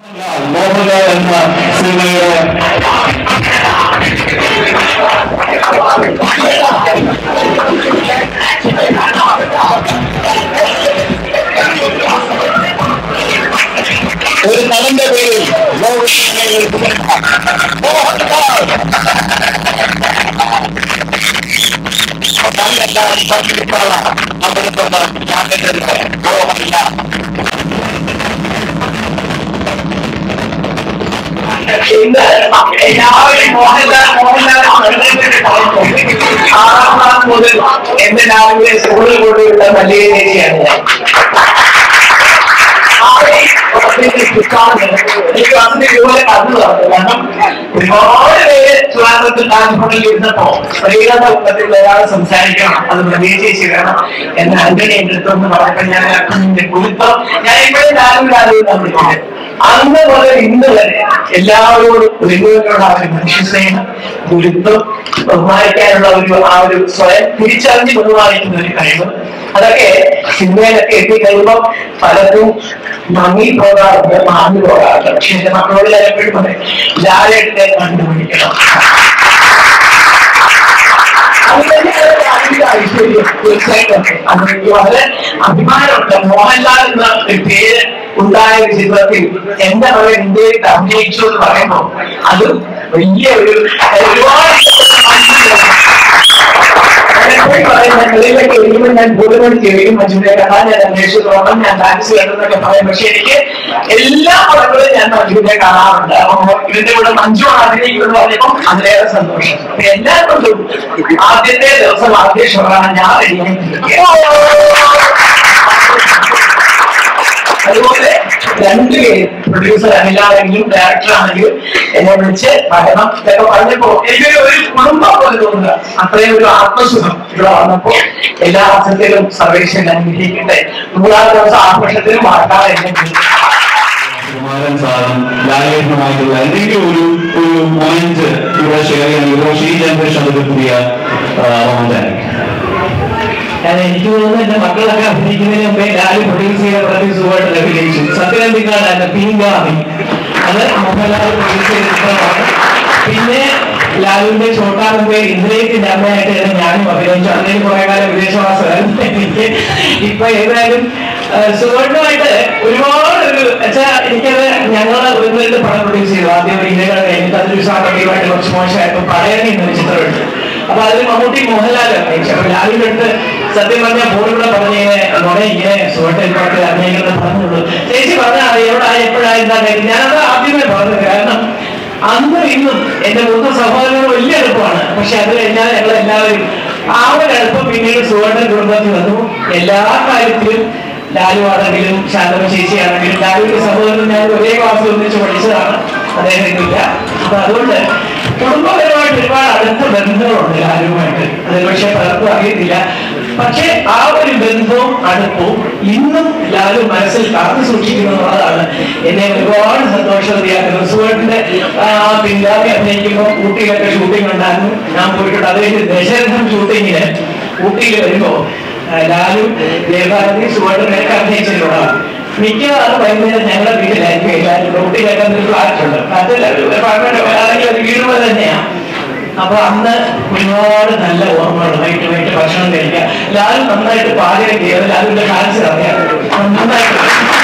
മോഹൻലാൽ എന്ന സിനിമയുടെ ഒരു നടന്റെ പേരിൽ ലോകത്തിൽ മോഹൻലാൽ നമ്മളെല്ലാവരും പങ്കെടുക്കാനുള്ള നമ്മുടെ ഞാൻ മോഹൻലാൽ ഇന്ന് എല്ലാവരും മോഹൻലാൽ മോഹൻലാൽ ആറാം ക്ലാസ് മുതൽ എന്റെ രാവിലെ സ്കൂളിൽ കൊണ്ടുവിട്ട വലിയ ചേച്ചിയാണ് ഞാൻ എനിക്ക് അതിന്റെ ഇതുപോലെ കണ്ടു തന്നു കാരണം ഒരുപാട് പേര് ട്രിവാൻഡ്രത്ത് താജ്മഹലിൽ ഇരുന്നപ്പോ സ്ത്രീകളുടെ കൂട്ടത്തിൽ ഒരാൾ സംസാരിക്കണം അത് വലിയ ചേച്ചി വേണം എന്ന് ആന്റണി എന്റെ അടുത്തൊന്ന് പറഞ്ഞപ്പോ ഞാൻ എന്റെ കുളിപ്പം ഞാൻ ഇപ്പോഴും രാവിലെ രാവിലെ വിളിക്കുന്നത് അന്ന് മുതൽ ഇന്ന് വരെ എല്ലാവരോടും ഒരുങ്ങുകളുള്ള ആ ഒരു മനുഷ്യസ്നേഹം ഗുരുത്വം ബഹുമാനിക്കാനുള്ള ഒരു ആ ഒരു സ്വയം തിരിച്ചറിഞ്ഞ് ബഹുമാനിക്കുന്ന ഒരു കഴിവ് അതൊക്കെ സിനിമയിലൊക്കെ എത്തിക്കഴിയുമ്പോൾ പലർക്കും മങ്ങി പോകാറുണ്ട് മാറി പോകാറുണ്ട് പക്ഷെ എന്റെ മക്കളോട് ഞാൻ എപ്പോഴും പറയും ലാലെടുത്ത് കണ്ടുപിടിക്കണം അത് തന്നെയാണ് അതിന്റെ ഐശ്വര്യം തീർച്ചയായിട്ടും അത് എനിക്ക് വളരെ അഭിമാനമുണ്ട് മോഹൻലാൽ എന്ന ഒരു പേര് ഉണ്ടായ ഒരു ചിത്രത്തിൽ എന്റെ മകൻ ഇന്ത്യയിൽ അഭിനയിച്ചു എന്ന് പറയുമ്പോൾ അത് വലിയ ഒരു ഒരുപാട് പലപ്പോഴും പറയും ഞാൻ വെളിയിലൊക്കെ ഇരിക്കുമ്പോൾ ഞാൻ പൂർണ്ണമായി ചെയ്യും മഞ്ജുവിനെ കാണാൻ ഞാൻ അന്വേഷിച്ചു തോന്നും ഞാൻ ഡാൻസ് കണ്ടെന്നൊക്കെ പറയും പക്ഷെ എനിക്ക് എല്ലാ പടങ്ങളും ഞാൻ മഞ്ജുവിനെ കാണാറുണ്ട് അപ്പൊ ഇതിന്റെ കൂടെ മഞ്ജു അഭിനയിക്കുമെന്ന് പറഞ്ഞപ്പോൾ അതിലേറെ സന്തോഷം അപ്പൊ എല്ലാ കൊണ്ടും ആദ്യത്തെ ദിവസം ആദ്യ ഷോറാണ് ഞാൻ അതുപോലെ രണ്ടുപേരും പ്രൊഡ്യൂസർ അനിലാണെങ്കിലും ഡയറക്ടർ ആണെങ്കിലും എന്നെ വിളിച്ച് പഠനം ഇതൊക്കെ പറഞ്ഞപ്പോ എനിക്കൊരു ഒരു കുടുംബം പോലെ തോന്നുക അത്രയും ഒരു ആത്മസുഖം ഇവിടെ വന്നപ്പോ എല്ലാ അർത്ഥത്തിലും സർവേഷൻ അനുഗ്രഹിക്കട്ടെ നൂറാം ദിവസം ആഘോഷത്തിലും മറക്കാതെ എന്നെ വിളിച്ചു. കുമാരൻ സാറും ലാലേട്ടനുമായിട്ടുള്ള എന്തെങ്കിലും ഒരു ഒരു പോയിന്റ് ഇവിടെ ഷെയർ ചെയ്യാൻ ഒരുപക്ഷെ ഈ ജനറേഷൻ ഒരു പുതിയ റൊമാൻറ്റായിരിക്കും ഞാൻ എനിക്ക് തോന്നുന്നു എന്റെ മക്കളൊക്കെ അഭിനയിക്കുന്നതിന് മുമ്പേ ലാല് പ്രൊഡ്യൂസ് ചെയ്ത പ്രതി സുഖമായിട്ട് അഭിനയിച്ചു സത്യനന്ദിക്കാണ് പിങ്കാമി അത് മോഹൻലാൽ പ്രൊഡ്യൂസ് ചെയ്ത ചിത്രമാണ് പിന്നെ ലാലുവിന്റെ ചോട്ടാമുമ്പേ ഇന്ദ്രജിത്തിന്റെ അമ്മയായിട്ട് തന്നെ ഞാനും അഭിനയിച്ചു അതിന് കുറെ കാലം വിദേശവാസമായിരുന്നു എനിക്ക് ഇപ്പൊ ഏതായാലും സുവർണമായിട്ട് ഒരുപാട് ഒരു വെച്ചാ എനിക്കത് ഞങ്ങള് ഒരു രണ്ട് പടം പ്രൊഡ്യൂസ് ചെയ്തു ആദ്യം ഒരു ഇരകൾ കഴിഞ്ഞിട്ട് അതിലൊരു സാമ്പത്തികമായിട്ട് കുറച്ച് മോശമായപ്പോ പടയണി എന്നൊരു ചിത്രമുണ്ട് അപ്പൊ അതിൽ മമ്മൂട്ടി മോഹൻലാൽ അഭിനയിച്ചു അപ്പൊ ലാലിന്റെ അടുത്ത് സത്യം പറഞ്ഞ ഫോണിലൂടെ പറഞ്ഞ നുണ ഇങ്ങനെ സുഹൃത്തിൽ പാട്ട് അഭിനയിക്കുന്നത് പറഞ്ഞുള്ളൂ ചേച്ചി പറഞ്ഞാൽ എവിടെ എപ്പോഴായി എന്താ കാര്യം ഞാനത് ആദ്യമേ പറഞ്ഞത് കാരണം അന്നും ഇന്നും എന്റെ മൂത്ത സഹോദരനോട് വലിയ എളുപ്പമാണ് പക്ഷെ അത് കഴിഞ്ഞാൽ ഞങ്ങൾ എല്ലാവരും ആ ഒരു എളുപ്പം പിന്നീട് സുവർണ കുടുംബത്തിൽ വന്നു എല്ലാ കാര്യത്തിലും ലാലു ആണെങ്കിലും ശാന്തമ ചേച്ചി ആണെങ്കിലും ലാലുവിന്റെ സഹോദരൻ ഞാൻ ഒരേ ക്ലാസ്സിൽ ഒന്നിച്ച് പഠിച്ചതാണ് അദ്ദേഹത്തിനില്ല അപ്പൊ അതുകൊണ്ട് കുടുംബപരമായിട്ട് ഒരുപാട് അടുത്ത ബന്ധങ്ങളുണ്ട് ലാലുവുമായിട്ട് അത് പക്ഷെ പലർക്കും അറിയത്തില്ല പക്ഷെ ആ ഒരു ബന്ധവും അടുപ്പവും ഇന്നും ലാലു മനസ്സിൽ കാത്തു സൂക്ഷിക്കുന്നു എന്നുള്ളതാണ് എന്നെ ഒരുപാട് സന്തോഷവതിയാക്കുന്നത് സുഹൃത്തിന്റെ ആ പിൻഗാമി അഭിനയിക്കുമ്പോൾ ഊട്ടിയിലൊക്കെ ഷൂട്ടിംഗ് ഉണ്ടായിരുന്നു ഞാൻ പോയിട്ടുണ്ട് അത് കഴിഞ്ഞ് ദശരഥം ഷൂട്ടിങ്ങിന് ഊട്ടിയിൽ വരുമ്പോ ആ, ലാലു ദേവാനന്ദി സുഹൃത്തിനൊക്കെ അഭിനയിച്ചിട്ടുള്ളതാണ് മിക്കവാറും വൈകുന്നേരം ഞങ്ങളുടെ വീട്ടിലായിരിക്കും എല്ലാവരും ഊട്ടിയിലൊക്കെ ഒരു ഫ്ലാറ്റുണ്ട് ഫ്ലാറ്റിൽ ആണെങ്കിൽ ഒരു വീട് പോലെ തന്നെയാണ് അപ്പൊ അന്ന് ഒരുപാട് നല്ല ഓർമ്മകൾ വൈകിട്ട് വൈകിട്ട് ഭക്ഷണം കഴിക്കുക ലാലു നന്നായിട്ട് പാചകം ചെയ്യുക ലാലുവിന്റെ കാൻസർ അറിയാം നന്നായിട്ട്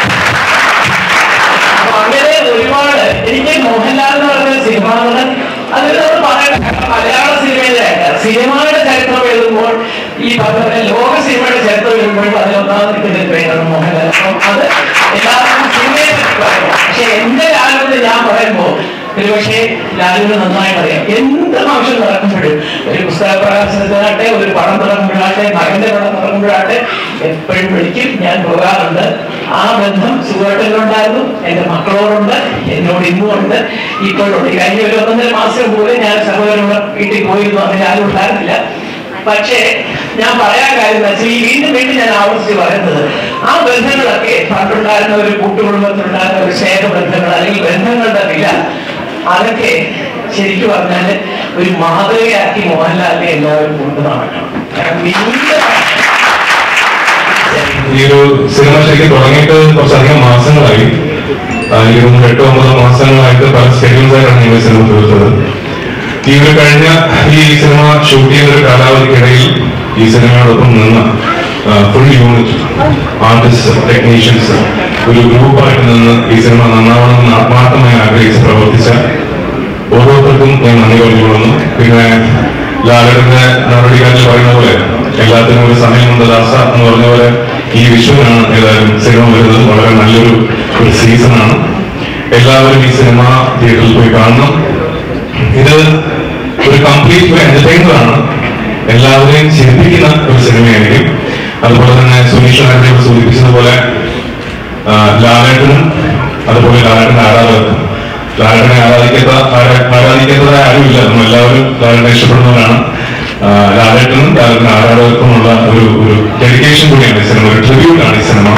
അപ്പൊ അങ്ങനെ ഒരുപാട് എനിക്ക് മോഹൻലാൽ എന്ന് പറഞ്ഞ സിനിമ അതിൽ നമ്മൾ പറയണം മലയാള സിനിമയിലെ സിനിമയുടെ ചരിത്രം എഴുതുമ്പോൾ ഈ പറഞ്ഞ പോലെ ലോക സിനിമയുടെ ചരിത്രം എഴുതുമ്പോൾ അതിൽ ഒന്നാമത് നിൽക്കുന്ന പേരാണ് മോഹൻലാൽ അപ്പം അത് എല്ലാവർക്കും സിനിമയെ പറ്റി പറയാം പക്ഷെ എന്റെ ലാലുവിന് ഞാൻ പറയുമ്പോൾ ഒരുപക്ഷെ ലാലുവിന് നന്നായിട്ട് അറിയാം എന്ത് ആവശ്യം നടക്കുമ്പോഴും ഒരു പുസ്തക പ്രകാശനത്തിനാട്ടെ ഒരു പടം തുടങ്ങുമ്പോഴാട്ടെ മകന്റെ പടം തുടങ്ങുമ്പോഴാട്ടെ എപ്പോഴും വിളിക്കും ഞാൻ പോകാറുണ്ട് ആ ബന്ധം സുഖമായിട്ടുണ്ടായിരുന്നു എന്റെ മക്കളോടുണ്ട് എന്നോട് ഇന്നും ഉണ്ട് ഇപ്പോഴുണ്ട് ഈ കഴിഞ്ഞ ഒരു ഒന്നര മാസം പോലും ഞാൻ സഹോദരനോട് വീട്ടിൽ പോയിരുന്നു അതിന് ആരും ഉണ്ടായിരുന്നില്ല പക്ഷേ ഞാൻ പറയാൻ കാര്യം എന്താ വെച്ചാൽ ഈ വീണ്ടും വീണ്ടും ഞാൻ ആവർത്തിച്ച് പറയുന്നത് ആ ബന്ധങ്ങളൊക്കെ പണ്ടുണ്ടായിരുന്ന ഒരു കൂട്ടുകുടുംബത്തിലുണ്ടായിരുന്ന ഒരു സ്നേഹബന്ധങ്ങൾ അല്ലെങ്കിൽ ബന്ധങ്ങളുടെ വില അതൊക്കെ ശരിക്കും പറഞ്ഞാല് ഒരു മാതൃകയാക്കി മോഹൻലാലിനെ എല്ലാവരും കൊണ്ടു നടക്കണം കാരണം നീണ്ട ഈ ഒരു സിനിമ ശരിക്കും തുടങ്ങിയിട്ട് കുറച്ചധികം മാസങ്ങളായി എനിക്ക് തോന്നുന്നു എട്ടോ ഒമ്പതോ മാസങ്ങളായിട്ട് പല സ്കെഡ്യൂൾസ് ആയിട്ടാണ് ഞങ്ങൾ ഈ സിനിമ തീർത്തത് ഈ ഒരു കഴിഞ്ഞ ഈ സിനിമ ഷൂട്ട് ചെയ്ത ഒരു കാലാവധിക്കിടയിൽ ഈ സിനിമയോടൊപ്പം നിന്ന് ഫുൾ യൂണിറ്റ് ആർട്ടിസ്റ്റ് ടെക്നീഷ്യൻസ് ഒരു ഗ്രൂപ്പായിട്ട് നിന്ന് ഈ സിനിമ നന്നാവണമെന്ന് ആത്മാർത്ഥമായി ആഗ്രഹിച്ച് പ്രവർത്തിച്ച ഓരോരുത്തർക്കും ഞാൻ നന്ദി പറഞ്ഞുകൊള്ളുന്നു പിന്നെ ലാലയുടെ നടപടിക്കാരിൽ പറയുന്ന പോലെ എല്ലാത്തിനും ഒരു സമയമുണ്ട് ദാസ എന്ന് പറഞ്ഞ പോലെ ഈ വിഷുവിനാണ് ഏതായാലും സിനിമ വരുന്നത് വളരെ നല്ലൊരു ഒരു സീസണാണ് എല്ലാവരും ഈ സിനിമ തിയേറ്ററിൽ പോയി കാണണം ഇത് ഒരു കംപ്ലീറ്റ് ഒരു എന്റർടൈനർ ആണ് എല്ലാവരെയും ചിരിപ്പിക്കുന്ന ഒരു സിനിമയായിരിക്കും അതുപോലെ തന്നെ സുനീഷ് നായരുടെ സൂചിപ്പിച്ചതുപോലെ ആ, ലാലേട്ടനും അതുപോലെ ലാലേട്ടന്റെ ആരാധകർക്കും ലാലേട്ടനെ ആരാധിക്കാത്ത ആരാ- ആരാധിക്കാത്തതായ ആരുമില്ല നമ്മൾ എല്ലാവരും ലാലേട്ടനെ ഇഷ്ടപ്പെടുന്നവരാണ് ആ, ലാലേട്ടനും ലാലേട്ടന്റെ ആരാധകർക്കുമുള്ള ഒരു ഒരു ഡെഡിക്കേഷൻ കൂടിയാണ് ഈ സിനിമ ഒരു ട്രിബ്യൂട്ടാണ് ഈ സിനിമ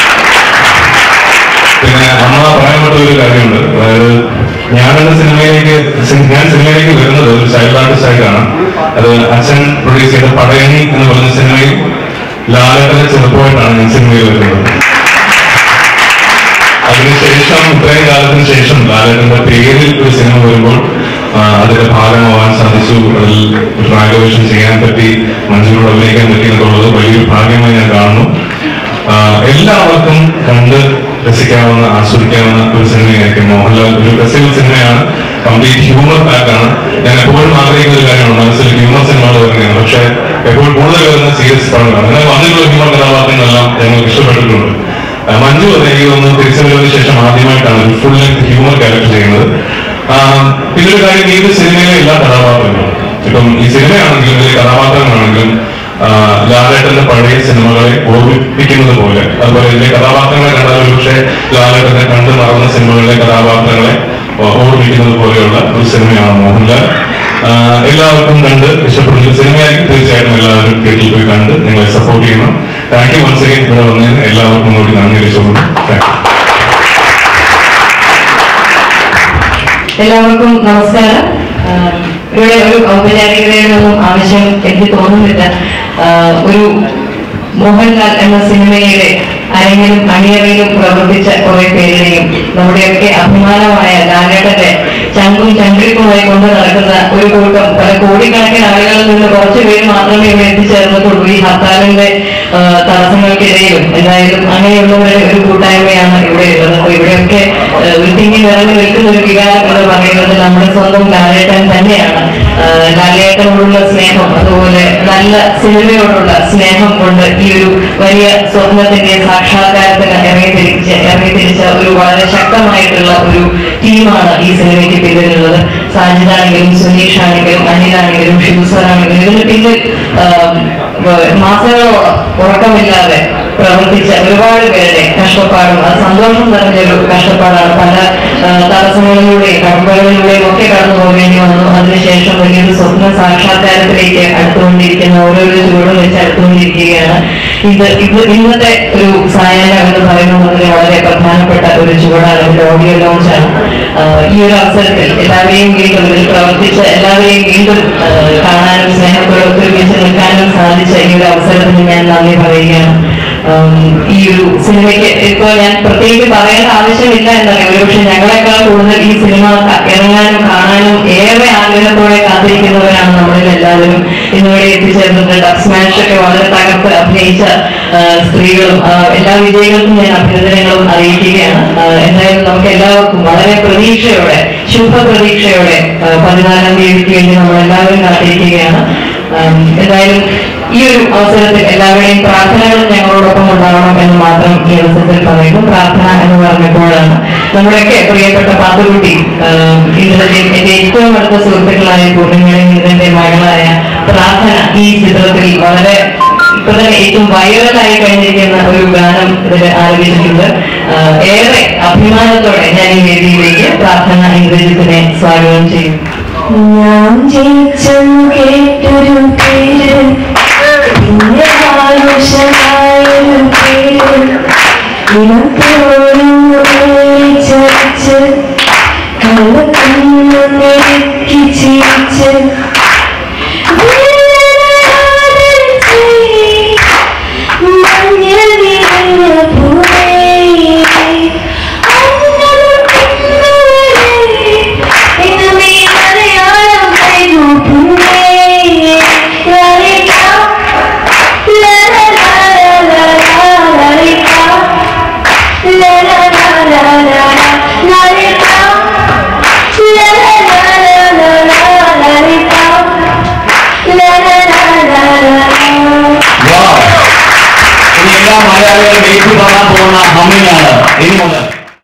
പിന്നെ അമ്മ പറയാൻ ഒരു കാര്യമുണ്ട് അതായത് ഞാനെന്ന സിനിമയിലേക്ക് സി- ഞാൻ സിനിമയിലേക്ക് വരുന്നത് ഒരു ചൈൽഡ് ആർട്ടിസ്റ്റ് ആയിട്ടാണ് അത് അച്ഛൻ പ്രൊഡ്യൂസ് ചെയ്ത പടയണി എന്ന് പറഞ്ഞ സിനിമയിൽ ലാലേട്ടനെ ചെറുപ്പമായിട്ടാണ് ഞാൻ സിനിമയിൽ വരുന്നത് അതിനുശേഷം ഇത്രയും കാലത്തിന് ശേഷം ലാലേട്ടന്റെ പേരിൽ ഒരു സിനിമ വരുമ്പോൾ ആ, അതിന്റെ ഭാഗമാവാൻ സാധിച്ചു അതിൽ ട്രാഗവേഷൻ ചെയ്യാൻ പറ്റി മഞ്ജുവിനോട് അഭിനയിക്കാൻ പറ്റി എന്നുള്ളത് വലിയൊരു ഭാഗ്യമായി ഞാൻ കാണുന്നു ആ, എല്ലാവർക്കും കണ്ട് രസിക്കാവുന്ന ആസ്വദിക്കാവുന്ന ഒരു സിനിമയായിരിക്കും മോഹൻലാൽ ഒരു ഫെസ്റ്റിവൽ സിനിമയാണ് കംപ്ലീറ്റ് ഹ്യൂമർ പാക്കാണ് ഞാൻ എപ്പോഴും ആഗ്രഹിക്കുന്ന ഒരു കാര്യമാണ് മനസ്സിൽ ഹ്യൂമർ സിനിമകൾ വരുന്നതാണ് പക്ഷേ എപ്പോഴും കൂടുതൽ വരുന്ന സീരിയസ് പടങ്ങളാണ് എന്നാൽ വന്നിട്ടുള്ള ഹ്യൂമർ കഥാപാത്രങ്ങളെല്ലാം ഞങ്ങൾക്ക് ഇഷ്ടപ്പെട്ടിട്ടുണ്ട് ആ, മഞ്ജു അതെ എനിക്ക് തോന്നുന്നു തിരിച്ചു വരുന്നതിന് ശേഷം ആദ്യമായിട്ടാണ് ഒരു ഫുൾ ലെങ്ത് ഹ്യൂമർ ക്യാരക്ടർ ചെയ്യുന്നത് ആ, പിന്നെ ഒരു കാര്യം ഈ ഒരു സിനിമയിലെ എല്ലാ കഥാപാത്രങ്ങളും ഇപ്പം ഈ സിനിമയാണെങ്കിലും ഇതിലെ കഥാപാത്രങ്ങളാണെങ്കിലും ആ, ലാലേട്ടന്റെ പഴയ സിനിമകളെ ഓർമ്മിപ്പിക്കുന്നത് പോലെ അതുപോലെ ഇതിലെ കഥാപാത്രങ്ങളെ കണ്ടാൽ പക്ഷേ ലാലേട്ടന്റെ കണ്ടു മറന്ന സിനിമകളിലെ കഥാപാത്രങ്ങളെ ഓ- ഓർമ്മിക്കുന്നത് പോലെയുള്ള ഒരു സിനിമയാണ് മോഹൻലാൽ ആ, എല്ലാവർക്കും കണ്ട് ഇഷ്ടപ്പെടുന്ന ഒരു സിനിമയായിരിക്കും തീർച്ചയായിട്ടും എല്ലാവരും തിയേറ്ററിൽ പോയി കണ്ട് നിങ്ങളെ സപ്പോർട്ട് ചെയ്യണം താങ്ക് യു വൺസ് അഗൈൻ ഇവിടെ വന്നതിന് എല്ലാവർക്കും കൂടി നന്ദി അറിയിച്ചുകൊള്ളു താങ്ക് യു എല്ലാവർക്കും നമസ്കാരം ആഹ് ഇവിടെ ഒരു ഔപചാരികതയുടെ ഒന്നും ആവശ്യം എനിക്ക് തോന്നുന്നില്ല ആഹ് ഒരു മോഹൻലാൽ എന്ന സിനിമയുടെ അരങ്ങിലും അണിയറയിലും പ്രവർത്തിച്ച കുറെ പേരുടെയും നമ്മുടെയൊക്കെ അഭിമാനമായ ലാലേട്ടന്റെ ചങ്കും ചന്ദ്രിക്കുമായി കൊണ്ട് നടക്കുന്ന ഒരു കൂട്ടം പല കോടിക്കണക്കിന് ആളുകളിൽ നിന്ന് കുറച്ച് പേര് മാത്രമേ ഇവിടെ എത്തിച്ചേർന്നിട്ടുള്ളൂ ഈ ഹർത്താലിന്റെ ആഹ് തടസ്സങ്ങൾക്കിടയിലും എന്തായാലും അങ്ങനെയുള്ളവരുടെ ഒരു കൂട്ടായ്മയാണ് ഇവിടെ ഉള്ളത് അപ്പൊ ഇവിടെയൊക്കെ ആഹ് ഒരു തിങ്ങി നിറഞ്ഞു നിൽക്കുന്ന ഒരു വികാരം എന്ന് പറയുന്നത് നമ്മുടെ സ്വന്തം ലാലേട്ടൻ തന്നെയാണ് ആഹ് ലാലേട്ടനോടുള്ള സ്നേഹം അതുപോലെ നല്ല സിനിമയോടുള്ള സ്നേഹം കൊണ്ട് ഈ ഒരു വലിയ സ്വപ്നത്തിന്റെ സാക്ഷാത്കാരത്തിന് ഇറങ്ങി തിരിച്ച് ഇറങ്ങി തിരിച്ച ഒരു വളരെ ശക്തമായിട്ടുള്ള ഒരു ടീമാണ് ഈ സിനിമയ്ക്ക് പിന്നിലുള്ളത് സാജിദാണെങ്കിലും സുനീഷ് ആണെങ്കിലും അനിലാണെങ്കിലും ഷിബുസറാണെങ്കിലും ഇതിന് പിന്നിൽ ആഹ് വ- മാസങ്ങളോളം ഉറക്കമില്ലാതെ പ്രവർത്തിച്ച ഒരുപാട് പേരുടെ കഷ്ടപ്പാടും അത് സന്തോഷം നിറഞ്ഞൊരു കഷ്ടപ്പാടാണ് പല ആ, തടസ്സങ്ങളിലൂടെയും കടമ്പകളിലൂടെയും ഒക്കെ കടന്നു പോകേണ്ടി വന്നു അതിനുശേഷം വലിയൊരു സ്വപ്ന സാക്ഷാത്കാരത്തിലേക്ക് അടുത്തുകൊണ്ടിരിക്കുന്ന ഓരോരോ ചുവടും വെച്ച് അടുത്തുകൊണ്ടിരിക്കുകയാണ് ഇത് ഇത് ഇന്നത്തെ ഒരു സായാഹ്നം എന്ന് പറയുന്നത് അതിന് വളരെ പ്രധാനപ്പെട്ട ഒരു ചുവടാണ് ഒരു ഓഡിയോ ലോഞ്ചാണ് ആ, ഈ ഒരു അവസരത്തിൽ എല്ലാവരെയും വീണ്ടും ഇതിൽ പ്രവർത്തിച്ച എല്ലാവരെയും വീണ്ടും ആ, കാണാനും സ്നേഹത്തോടെ ഒത്തൊരുമിച്ച് നിൽക്കാനും സാധിച്ച ഈ ഒരു അവസരത്തിന് ഞാൻ നന്ദി പറയുകയാണ് ഉം, ഈ ഒരു സിനിമയ്ക്ക് ഇപ്പൊ ഞാൻ പ്രത്യേകിച്ച് പറയേണ്ട ആവശ്യമില്ല എന്നറിയാം ഒരുപക്ഷെ ഞങ്ങളെക്കാൾ കൂടുതൽ ഈ സിനിമ ക- ഇറങ്ങാനും കാണാനും ഏറെ ആഗ്രഹത്തോടെ കാത്തിരിക്കുന്നവരാണ് നമ്മളിൽ എല്ലാവരും ഇന്നിവിടെ എത്തിച്ചേർന്നത് ഡബ് സ്മാഷ് ഒക്കെ വളരെ തകർത്ത് അഭിനയിച്ച ആ, സ്ത്രീകളും ആ, എല്ലാ വിജയികൾക്കും ഞാൻ അഭിനന്ദനങ്ങളും അറിയിക്കുകയാണ് ആ, എന്തായാലും നമുക്ക് എല്ലാവർക്കും വളരെ പ്രതീക്ഷയോടെ ശുഭപ്രതീക്ഷയോടെ ആ, പതിനാലാം തീയതിക്ക് വേണ്ടി നമ്മൾ എല്ലാവരും കാത്തിരിക്കുകയാണ് ഉം, എന്തായാലും ഈ ഒരു അവസരത്തിൽ എല്ലാവരുടെയും പ്രാർത്ഥനകളും ഞങ്ങളോടൊപ്പം ഉണ്ടാവണം എന്ന് മാത്രം ഈ അവസരത്തിൽ പറയുന്നു പ്രാർത്ഥന എന്ന് പറഞ്ഞപ്പോഴാണ് നമ്മുടെയൊക്കെ പ്രിയപ്പെട്ട പാത്തുകുട്ടി ഉം, ഇന്ദ്രജിത്ത് എന്റെ ഏറ്റവും അടുത്ത സുഹൃത്തുക്കളായ പൂർണ്ണിമയും ഇന്ദ്രന്റെ മകളായ പ്രാർത്ഥന ഈ ചിത്രത്തിൽ വളരെ ഇപ്പൊ തന്നെ ഏറ്റവും വൈറലായി കഴിഞ്ഞിരിക്കുന്ന ഒരു ഗാനം ഇതിൽ ആലപിച്ചിട്ടുണ്ട് ആഹ് ഏറെ അഭിമാനത്തോടെ ഞാൻ ഈ വേദിയിലേക്ക് പ്രാർത്ഥന ഇന്ദ്രജിത്തിനെ സ്വാഗതം ചെയ്യും ഞാൻ ജയിച്ചെന്ന് കേട്ടൊരു പേര് പിന്നെ ആഘോഷമായൊരു പേര് ഇനത്തോടും ചരിച്ച് കള്ളക്കണ്ണു നെരുക്കി ചിരിച്ച് മഞ്ഞ നിറഞ്ഞ പൂവേ അന്നം വാ ഇനി എല്ലാ മലയാളികളും ഏറ്റു പാടാൻ പോകുന്ന ഹമ്മിങ്ങാണ് ഇനി മുതൽ